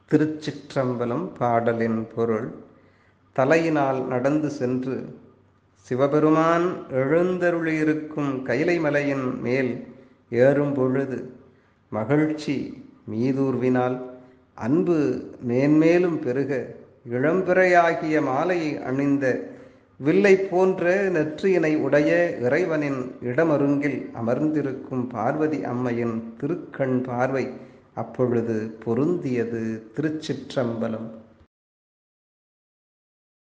திருச்சிற்றம்பலம் பாடலின் பொருள் தலையினால் நடந்து சென்று சிவபெருமான் எழுந்தருளியிருக்கும் கைலை மலையின் மேல் ஏறும் பொழுது மகிழ்ச்சி மீதூர்வினால் அன்பு மேன்மேலும் பெருக இளம்பிறையாகிய மாலையை அணிந்த வில்லை போன்ற நெற்றியினை உடைய இறைவனின் இடமருங்கில் அமர்ந்திருக்கும் பார்வதி அம்மையின் திருக்கண் பார்வை அப்பொழுது பொருந்தியது திருச்சிற்றம்பலம்